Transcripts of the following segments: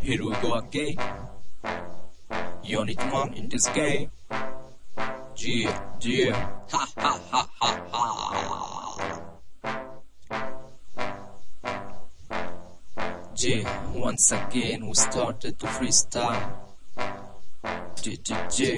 Here we go again. Unit man in this game. Yeah, yeah. Ha ha ha ha ha. Yeah, once again we started to freestyle. Yeah, yeah, yeah.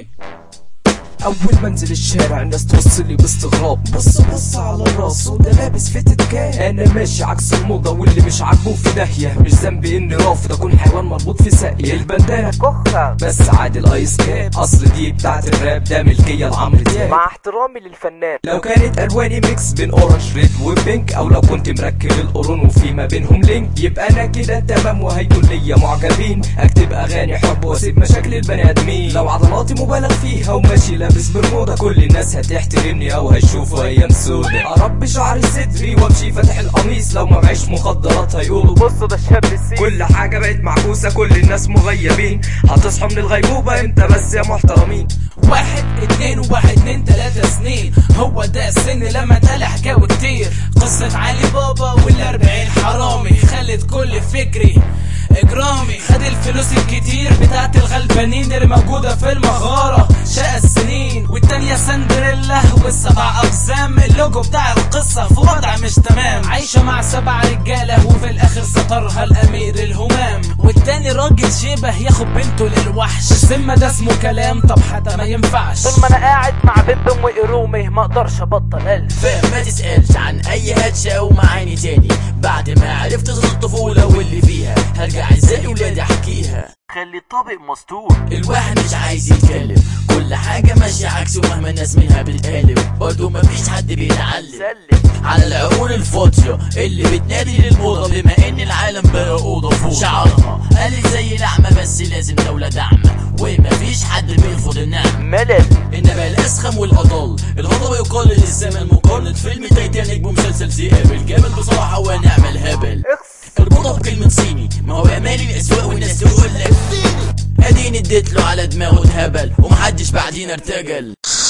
اول ما انزل الشارع الناس توصلي باستغراب بص بص على راسه ده لابس فيتة كام انا ماشي عكس الموضة واللي مش عاجبه في داهية مش ذنبي اني رافض اكون حيوان مربوط في ساقية البندانة كخة بس عادي الايس كاب اصل دي بتاعت الراب ده ملكية لعمرو دياب مع احترامي للفنان لو كانت الواني ميكس بين اورنج ريد وبينك او لو كنت مركب القرون وفي ما بينهم لينك يبقى انا كده تمام وهيكون ليا معجبين اكتب اغاني حب واسيب مشاكل البني ادمين لو عضلاتي مبالغ فيها وماشي لابس برمودا كل الناس هتحترمني او هيشوفوا ايام سودا اربي شعري صدري وامشي فاتح القميص لو ما معيش مخدرات هيقولوا بصوا ده الشاب السيء كل حاجة بقت معكوسة كل الناس مغيبين هتصحوا من الغيبوبة امتى بس يا محترمين واحد اتنين وواحد اتنين تلاتة سنين هو ده السن لما اتقال حكاوي كتير قصة علي بابا والاربعين حرامي خلت كل فكري اجرامي خد الفلوس الكتير بتاعت الغلبانين اللي موجودة في المغارة شقى السنين والتانية سندريلا والسبع اقسام اللوجو بتاع القصة في وضع مش تمام عايشة مع سبع رجالة وفي الاخر سطرها الامير الهمام والتاني راجل شبه ياخد بنته للوحش الذمة ده اسمه كلام طب حتى ما ينفعش طول ما انا قاعد مع بنت ام قرومي ما اقدرش ابطل قلب فاهم ما تسألش عن أي هاتشة أو معاني تاني بعد ما عرفت ظل الطفولة واللي فيها هرجع ازاي ولادي أحكيها خلي الطابق مستور الواحد مش عايز يتكلم كل حاجة ماشية عكسه مهما الناس منها بتقالب برضه مفيش حد بيتعلم سلم على العقول الفاضية اللي بتنادي للموضة بما ان العالم بقى أوضة فوضى شعارها قالت زي لعمة بس لازم دولة دعمة ومفيش حد بيرفض النعمة ملل انما الاسخم والاضل الهضبه يقلل الزمن مقارنة فيلم تايتانيك بمسلسل ذئاب الجبل بصراحه ونعم الهبل اخس اربطها بكلمة صيني ما هو امالي الاسواق والناس تقول لك صيني اديني اديت له على دماغه اتهبل ومحدش بعدين ارتجل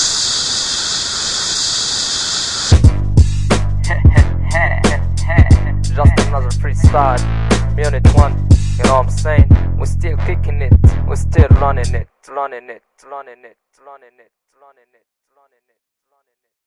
just another freestyle unit one you know what I'm saying we're still kicking it we're still running it running it running it running it running it